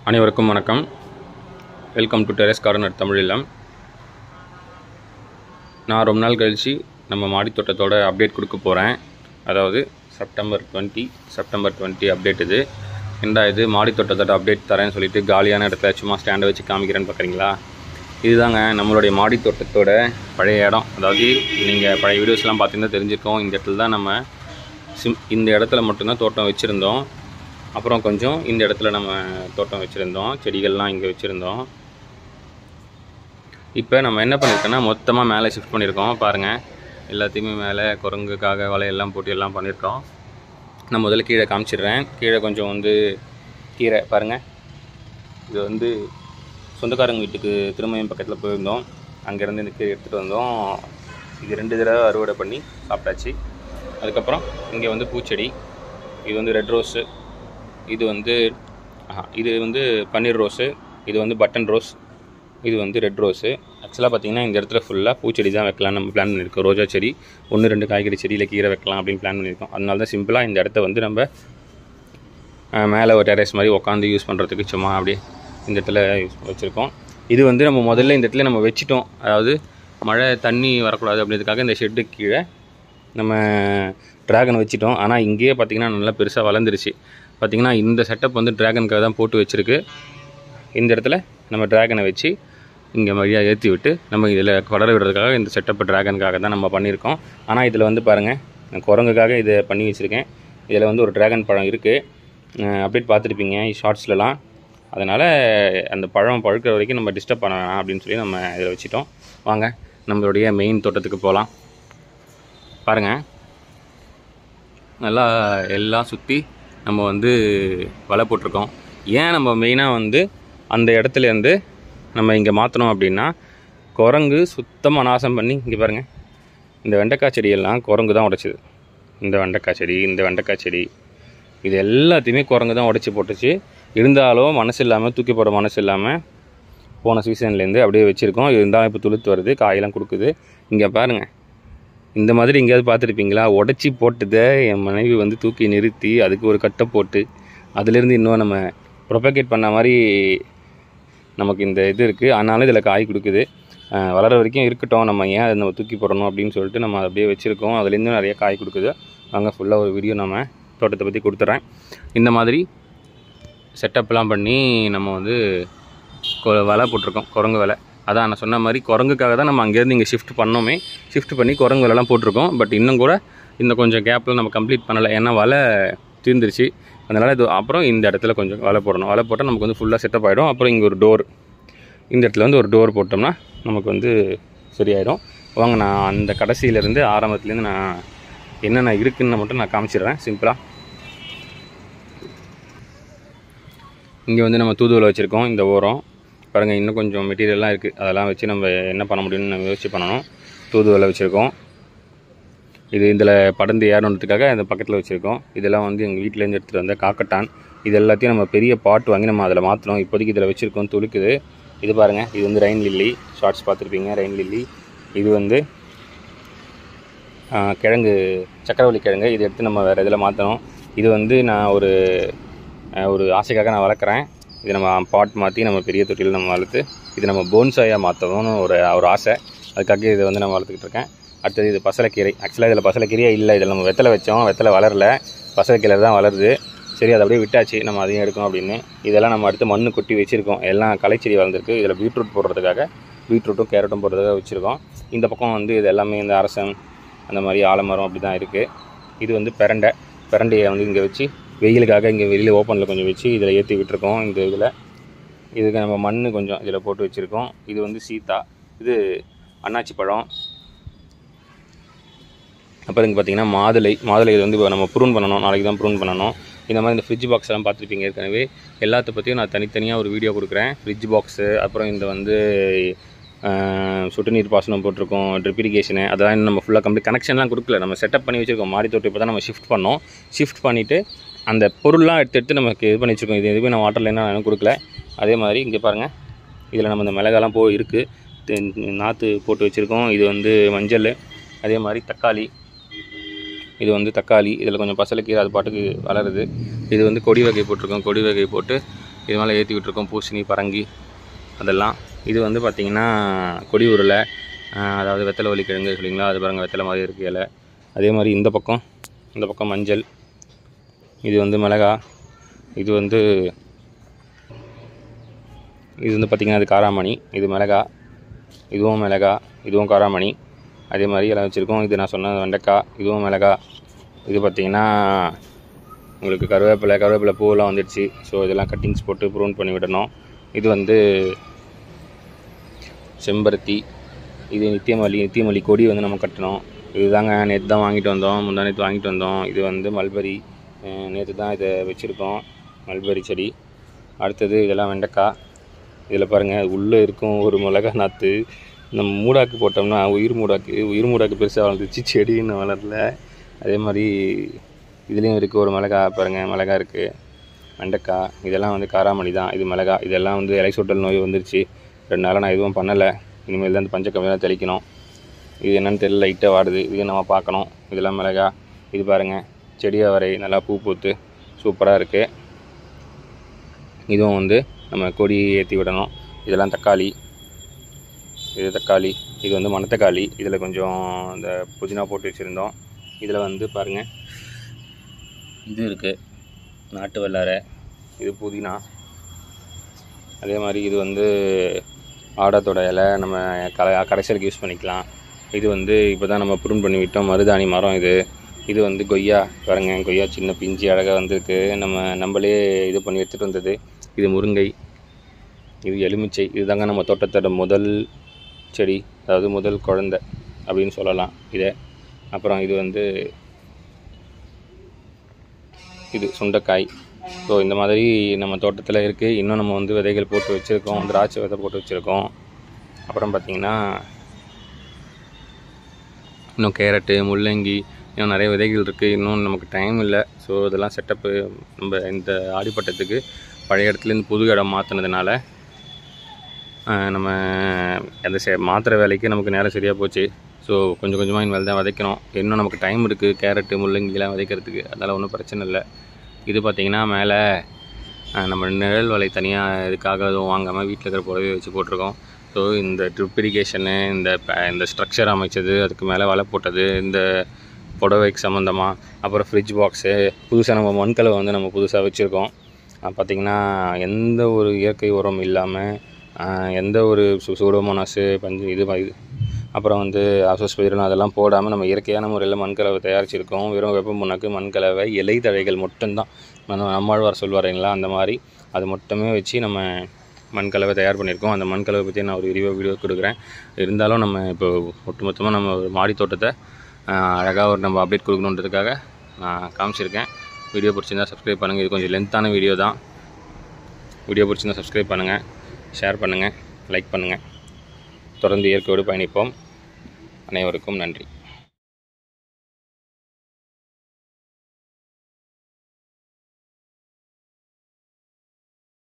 அனைவருக்கும் வணக்கம் welcome to terrace corner Tamil இல்லம் நான் ரொம்ப நாள் கழித்து நம்ம மாடி தோட்டத்தோட அப்டேட் கொடுக்க போகிறேன் அதாவது September twenty September twenty update இது என்ன இது மாடி தோட்டத்தோட அப்டேட் தரேன்னு சொல்லிட்டு காலியான இடத்துல சும்மா ஸ்டாண்டை வச்சு காமிக்கிறேன்னு பார்க்குறீங்களா இதுதாங்க நம்மளுடைய மாடி தோட்டத்தோட பழைய இடம் அதாவது நீங்கள் பழைய வீடியோஸ்லாம் பார்த்தீங்கன்னா தெரிஞ்சிருக்கோம் இந்த இடத்துல தான் நம்ம சிம் இந்த இடத்துல மட்டும்தான் தோட்டம் வச்சுருந்தோம் அப்புறம் கொஞ்சம் இந்த இடத்துல நம்ம தோட்டம் வச்சுருந்தோம் செடிகள்லாம் இங்கே வச்சுருந்தோம் இப்போ நம்ம என்ன பண்ணியிருக்கோன்னா மொத்தமாக மேலே ஷிஃப்ட் பண்ணியிருக்கோம் பாருங்கள் எல்லாத்தையுமே மேலே குரங்குக்காக வலையெல்லாம் போட்டு எல்லாம் பண்ணியிருக்கோம் நான் முதல்ல கீழே காமிச்சிடுறேன் கீழே கொஞ்சம் வந்து கீரை பாருங்கள் இது வந்து சொந்தக்காரங்க வீட்டுக்கு திருமயம் பக்கத்தில் போயிருந்தோம் அங்கேருந்து இந்த கீரை எடுத்துகிட்டு வந்தோம் இது ரெண்டு தடவை அறுவடை பண்ணி சாப்பிட்டாச்சு அதுக்கப்புறம் இங்கே வந்து பூச்செடி இது வந்து ரெட் ரோஸு இது வந்து ஆஹா, இது வந்து பன்னீர் ரோஸு இது வந்து பட்டன் ரோஸ் இது வந்து ரெட் ரோஸு ஆக்சுவலாக பார்த்தீங்கன்னா இந்த இடத்துல ஃபுல்லாக பூச்செடி தான் வைக்கலாம் நம்ம பிளான் பண்ணியிருக்கோம் ரோஜா செடி ஒன்று ரெண்டு காய்கறி செடியில் கீரை வைக்கலாம் அப்படின்னு பிளான் பண்ணியிருக்கோம் அதனால தான் சிம்பிளாக இந்த இடத்த வந்து நம்ம அஹ், மேலே ஒரு டெரஸ் மாதிரி உட்காந்து யூஸ் பண்ணுறதுக்கு சும்மா அப்படியே இந்த இடத்துல யூஸ் வச்சுருக்கோம் இது வந்து நம்ம முதல்ல இந்த இடத்துல நம்ம வச்சிட்டோம் அதாவது மழை தண்ணி வரக்கூடாது அப்படின்றதுக்காக இந்த ஷெட்டு கீழே நம்ம ட்ராகன் வச்சிட்டோம் ஆனால் இங்கேயே பார்த்தீங்கன்னா நல்லா பெருசாக வளர்ந்துருச்சு பார்த்தீங்கன்னா இந்த செட்டப் வந்து ட்ராகனுக்காக தான் போட்டு வச்சுருக்கு இந்த இடத்துல நம்ம ட்ராகனை வச்சு இங்கே வழியாக ஏற்றி விட்டு நம்ம இதில் வளர விடுறதுக்காக இந்த செட்டப் ட்ராகனுக்காக தான் நம்ம பண்ணியிருக்கோம் ஆனால் இதில் வந்து பாருங்கள் நான் குரங்குக்காக இதை பண்ணி வச்சுருக்கேன் இதில் வந்து ஒரு ட்ராகன் பழம் இருக்குது அப்டேட் பார்த்துருப்பீங்க ஷார்ட்ஸ்லலாம் அதனால் அந்த பழம் பழுக்கிற வரைக்கும் நம்ம டிஸ்டர்ப் பண்ண வேணாம் அப்படின்னு சொல்லி நம்ம இதில் வச்சுட்டோம் வாங்க நம்மளுடைய மெயின் தோட்டத்துக்கு போகலாம் பாருங்கள் நல்லா எல்லாம் சுற்றி நம்ம வந்து வலை போட்டிருக்கோம் ஏன் நம்ம மெயினாக வந்து அந்த இடத்துலேருந்து நம்ம இங்கே மாற்றினோம் அப்படின்னா குரங்கு சுத்தமாக நாசம் பண்ணி இங்கே பாருங்கள் இந்த வெண்டைக்காய் செடியெல்லாம் குரங்கு தான் உடைச்சிது இந்த வெண்டைக்காய் செடி இந்த வெண்டைக்காய் செடி இது எல்லாத்தையுமே குரங்கு தான் உடைச்சி போட்டுச்சு இருந்தாலும் மனசு இல்லாமல் தூக்கி போட மனசு இல்லாமல் போன சீசன்லேருந்து அப்படியே வச்சுருக்கோம் இருந்தாலும் இப்போ துளுத்து வருது காயெல்லாம் கொடுக்குது இங்கே பாருங்கள் இந்த மாதிரி எங்கேயாவது பார்த்துருப்பீங்களா உடச்சி போட்டதை என் மனைவி வந்து தூக்கி நிறுத்தி அதுக்கு ஒரு கட்டை போட்டு அதுலேருந்து இன்னும் நம்ம ப்ரொபகேட் பண்ண மாதிரி நமக்கு இந்த இது இருக்குது ஆனாலும் இதில் காய் கொடுக்குது அஹ் வளர வரைக்கும் இருக்கட்டும் நம்ம ஏன் அதை நம்ம தூக்கி போடணும் அப்படின்னு சொல்லிட்டு நம்ம அதை அப்படியே வச்சுருக்கோம் அதுலேருந்து நிறைய காய் கொடுக்குது வாங்க ஃபுல்லாக ஒரு வீடியோ நம்ம தோட்டத்தை பற்றி கொடுத்துட்றேன் இந்த மாதிரி செட்டப்லாம் பண்ணி நம்ம வந்து கொ- வலை போட்டிருக்கோம் குரங்கு வலை அதான் நான் சொன்ன மாதிரி குரங்குக்காக தான் நம்ம அங்கேருந்து இங்கே ஷிஃப்ட் பண்ணோமே ஷிஃப்ட் பண்ணி குரங்கு வலைலாம் போட்டிருக்கோம் பட் இன்னும் கூட இந்த கொஞ்சம் கேப்பில் நம்ம கம்ப்ளீட் பண்ணலை ஏன்னா வலை தீர்ந்துருச்சு அதனால் இது அப்புறம் இந்த இடத்துல கொஞ்சம் வலை போடணும் வலை போட்டால் நமக்கு வந்து ஃபுல்லாக செட்டப் ஆகிடும் அப்புறம் இங்கே ஒரு டோர் இந்த இடத்துல வந்து ஒரு டோர் போட்டோம்னா நமக்கு வந்து சரியாயிடும் வாங்க நான் அந்த கடைசியிலேருந்து ஆரம்பத்துலேருந்து நான் என்னென்ன இருக்குன்னு மட்டும் நான் காமிச்சிடுறேன் சிம்பிளாக இங்கே வந்து நம்ம தூதுவளை வச்சுருக்கோம் இந்த ஓரம் பாருங்கள் இன்னும் கொஞ்சம் மெட்டீரியல்லாம் இருக்குது அதெல்லாம் வச்சு நம்ம என்ன பண்ண முடியும்னு நம்ம யோசிச்சு பண்ணணும் தூதுவளை வச்சுருக்கோம் இது இதில் படர்ந்து ஏறணுன்றதுக்காக இந்த பக்கத்தில் வச்சுருக்கோம் இதெல்லாம் வந்து எங்கள் வீட்டிலேருந்து எடுத்துகிட்டு வந்த காக்கட்டான் இது எல்லாத்தையும் நம்ம பெரிய பாட் வாங்கி நம்ம அதில் மாற்றணும் இப்போதைக்கு இதில் வச்சுருக்கோம் துளுக்குது இது பாருங்கள் இது வந்து ரெயின் லில்லி ஷார்ட்ஸ் பார்த்துருப்பீங்க ரெயின் லில்லி இது வந்து ஆ, கிழங்கு சக்கரவள்ளி கிழங்கு இது எடுத்து நம்ம வேறு இதில் மாற்றணும் இது வந்து நான் ஒரு ஆ, ஒரு ஆசைக்காக நான் வளர்க்குறேன் இது நம்ம பாட் மாற்றி நம்ம பெரிய தொட்டியில் நம்ம வளர்த்து இது நம்ம போன்சாயாக மாற்றணும்னு ஒரு ஒரு ஆசை அதுக்காக இதை வந்து நம்ம வளர்த்துக்கிட்டு இருக்கேன் அடுத்தது இது பசலைக்கீரை ஆக்சுவலாக இதில் பசலைக்கீரையே இல்லை இதில் நம்ம வெத்தலை வச்சோம் வெத்தலை வளரல பசலைக்கீரை தான் வளருது சரி அதை அப்படியே விட்டாச்சு நம்ம அதையும் எடுக்கணும் அப்படின்னு இதெல்லாம் நம்ம அடுத்து மண்ணு கொட்டி வச்சுருக்கோம் எல்லாம் களைச்செடி வளர்ந்துருக்கு இதில் பீட்ரூட் போடுறதுக்காக பீட்ரூட்டும் கேரட்டும் போடுறதுக்காக வச்சுருக்கோம் இந்த பக்கம் வந்து இது எல்லாமே இந்த அரசன் அந்த மாதிரி ஆலமரம் அப்படி தான் இருக்குது இது வந்து பிரண்டை பிரண்டையை வந்து இங்கே வச்சு வெயிலுக்காக இங்கே வெளியில் ஓப்பனில் கொஞ்சம் வச்சு இதில் ஏற்றி விட்டுருக்கோம் இந்த இதில் இதுக்கு நம்ம மண் கொஞ்சம் இதில் போட்டு வச்சுருக்கோம் இது வந்து சீத்தா இது அன்னாச்சி பழம் அப்புறம் இங்கே பார்த்தீங்கன்னா மாதுளை மாதுளை இது வந்து இப்போ நம்ம ப்ரூன் பண்ணணும் நாளைக்கு தான் ப்ரூன் பண்ணணும் இந்த மாதிரி இந்த ஃப்ரிட்ஜ் பாக்ஸ் எல்லாம் பார்த்துருப்பீங்க ஏற்கனவே எல்லாத்த பற்றியும் நான் தனித்தனியாக ஒரு வீடியோ கொடுக்குறேன் ஃப்ரிட்ஜ் பாக்ஸு அப்புறம் இந்த வந்து ஆஹ், சொட்டு நீர் பாசனம் போட்டிருக்கோம் ட்ரிப் இரிகேஷனு அதெல்லாம் இன்னும் நம்ம ஃபுல்லாக கம்ப்ளீட் கனெக்ஷன்லாம் கொடுக்கல நம்ம செட்டப் பண்ணி வச்சிருக்கோம் மாடி தோட்டம் இப்போ தான் நம்ம ஷிஃப்ட் பண்ணோம் ஷிஃப்ட் பண்ணிவிட்டு அந்த பொருள்லாம் எடுத்து எடுத்து நமக்கு இது பண்ணி வச்சிருக்கோம் இது எதுவுமே நான் வாட்டரில் என்ன நான் கொடுக்கல அதே மாதிரி இங்கே பாருங்கள் இதில் நம்ம இந்த மிளகாலாம் போ இருக்குது நாற்று போட்டு வச்சுருக்கோம் இது வந்து மஞ்சள் அதே மாதிரி தக்காளி இது வந்து தக்காளி இதில் கொஞ்சம் பசலைக்கீரை அது பாட்டுக்கு வளருது இது வந்து கொடி வகை போட்டிருக்கோம் கொடி வகை போட்டு இது மேலே ஏற்றி விட்டுருக்கோம் பூசணி பரங்கி அதெல்லாம் இது வந்து பார்த்திங்கன்னா கொடி உருளை ஆஹ் அதாவது வெத்தலை வலி கிழங்கு சொல்லிங்களா அது பாருங்கள் வெத்தலை மாதிரி இருக்கு இலை அதே மாதிரி இந்த பக்கம் இந்த பக்கம் மஞ்சள் இது வந்து மிளகா இது வந்து இது வந்து பார்த்திங்கன்னா இது காராமணி இது மிளகா இதுவும் மிளகா இதுவும் காராமணி அதே மாதிரி எல்லாம் வச்சுருக்கோம் இது நான் சொன்ன வெண்டைக்காய் இதுவும் மிளகா இது பார்த்திங்கன்னா உங்களுக்கு கருவேப்பிலை கருவேப்பிலை பூவெல்லாம் வந்துடுச்சு ஸோ இதெல்லாம் கட்டிங்ஸ் போட்டு ப்ரூன் பண்ணி விடணும் இது வந்து செம்பருத்தி இது நித்தியமல்லி நித்தியமல்லி கொடி வந்து நம்ம கட்டணும் இதுதாங்க நேற்று தான் வாங்கிட்டு வந்தோம் முந்தா நேற்று வாங்கிட்டு வந்தோம் இது வந்து மல்பரி நேற்று தான் இதை வச்சுருக்கோம் மல்பரி செடி அடுத்தது இதெல்லாம் வெண்டைக்காய் இதில் பாருங்கள் உள்ளே இருக்கும் ஒரு மிளகா நாற்று நம்ம மூடாக்கு போட்டோம்னா உயிர் மூடாக்கு உயிர் மூடாக்கு பெருசாக வளர்ந்துச்சு செடி இன்னும் வளரல அதே மாதிரி இதுலேயும் இருக்குது ஒரு மிளகா பாருங்கள் மிளகா இருக்குது வெண்டைக்காய் இதெல்லாம் வந்து காராமணி தான் இது மிளகா இதெல்லாம் வந்து இலை சுட்டல் நோய் வந்துருச்சு ரெண்டு நாளாக நான் எதுவும் பண்ணலை இனிமேல் தான் இந்த பஞ்சக்கம்மியாக தெளிக்கணும் இது என்னன்னு தெரியல லைட்டாக வாடுது இது நம்ம பார்க்கணும் இதெல்லாம் மிளகா இது பாருங்கள் செடி அவரை நல்லா பூ பூத்து சூப்பராக இருக்குது இதுவும் வந்து நம்ம கொடி ஏற்றி விடணும் இதெல்லாம் தக்காளி இது தக்காளி இது வந்து மணத்தக்காளி இதில் கொஞ்சம் இந்த புதினா போட்டு வச்சுருந்தோம் இதில் வந்து பாருங்கள் இது இருக்குது நாட்டு வெள்ளாரை இது புதினா அதே மாதிரி இது வந்து ஆடத்தோட இலை நம்ம க கடைசலுக்கு யூஸ் பண்ணிக்கலாம் இது வந்து இப்போ தான் நம்ம ப்ரூன் பண்ணி விட்டோம் மருதாணி மரம் இது இது வந்து கொய்யா பாருங்க கொய்யா சின்ன பிஞ்சு அழகாக வந்திருக்கு நம்ம நம்மளே இது பண்ணி எடுத்துகிட்டு வந்தது இது முருங்கை இது எலுமிச்சை இதுதாங்க நம்ம தோட்டத்தோட முதல் செடி அதாவது முதல் குழந்தை அப்படின்னு சொல்லலாம் இதை அப்புறம் இது வந்து இது சுண்டைக்காய் ஸோ இந்த மாதிரி நம்ம தோட்டத்தில் இருக்குது இன்னும் நம்ம வந்து விதைகள் போட்டு வச்சுருக்கோம் திராட்சை விதை போட்டு வச்சுருக்கோம் அப்புறம் பார்த்திங்கன்னா இன்னும் கேரட்டு முள்ளங்கி இன்னும் நிறைய விதைகள் இருக்குது இன்னும் நமக்கு டைம் இல்லை ஸோ இதெல்லாம் செட்டப்பு நம்ம இந்த ஆடிப்பட்டத்துக்கு பழைய இடத்துலேருந்து புது இடம் மாற்றினதுனால நம்ம அந்த செ மாத்திரை வேலைக்கு நமக்கு நேரம் சரியாக போச்சு ஸோ கொஞ்சம் கொஞ்சமாக இனிமேல் தான் விதைக்கணும் இன்னும் நமக்கு டைம் இருக்குது கேரட்டு முள்ளங்கிலாம் விதைக்கிறதுக்கு அதனால் ஒன்றும் பிரச்சனை இல்லை இது பார்த்திங்கன்னா மேலே நம்ம நிழல் வலை தனியாக இதுக்காக எதுவும் வாங்காமல் வீட்டில் இருக்கிற புடவை வச்சு போட்டிருக்கோம் ஸோ இந்த ட்ரிப் இரிகேஷனு இந்த ப- இந்த ஸ்ட்ரக்சர் அமைச்சது அதுக்கு மேலே வலை போட்டது இந்த புடவைக்கு சம்மந்தமாக அப்புறம் ஃப்ரிட்ஜ் பாக்ஸு புதுசாக நம்ம மண்கலவை வந்து நம்ம புதுசாக வச்சுருக்கோம் பார்த்திங்கன்னா எந்த ஒரு இயற்கை உரம் இல்லாமல் எந்த ஒரு சு சூடோமோனாஸு பஞ்சு இது ம- இது அப்புறம் வந்து அசோஸ்பைரன் அதெல்லாம் போடாமல் நம்ம இயற்கையான முறையில் மண்கலவை தயாரிச்சிருக்கோம் வெறும் வெப்ப முன்னாக்கு மண்கலவை இலை தழைகள் மட்டும்தான் நம்ம நம்மாழ்வார் சொல்வாருங்களா அந்த மாதிரி அது மட்டுமே வச்சு நம்ம மண்கலவை தயார் பண்ணியிருக்கோம் அந்த மண்கலவை பற்றி நான் ஒரு விரிவாக வீடியோ கொடுக்குறேன் இருந்தாலும் நம்ம இப்போ ஒட்டுமொத்தமாக நம்ம ஒரு மாடி தோட்டத்தை அழகாக ஒரு நம்ம அப்டேட் கொடுக்கணுன்றதுக்காக நான் காமிச்சிருக்கேன் வீடியோ பிடிச்சிருந்தா சப்ஸ்கிரைப் பண்ணுங்கள் இது கொஞ்சம் லென்த்தான வீடியோ தான் வீடியோ பிடிச்சிருந்தா சப்ஸ்கிரைப் பண்ணுங்கள் ஷேர் பண்ணுங்கள் லைக் பண்ணுங்கள் தொடர்ந்து இயற்கையோடு பயணிப்போம் அனைவருக்கும் நன்றி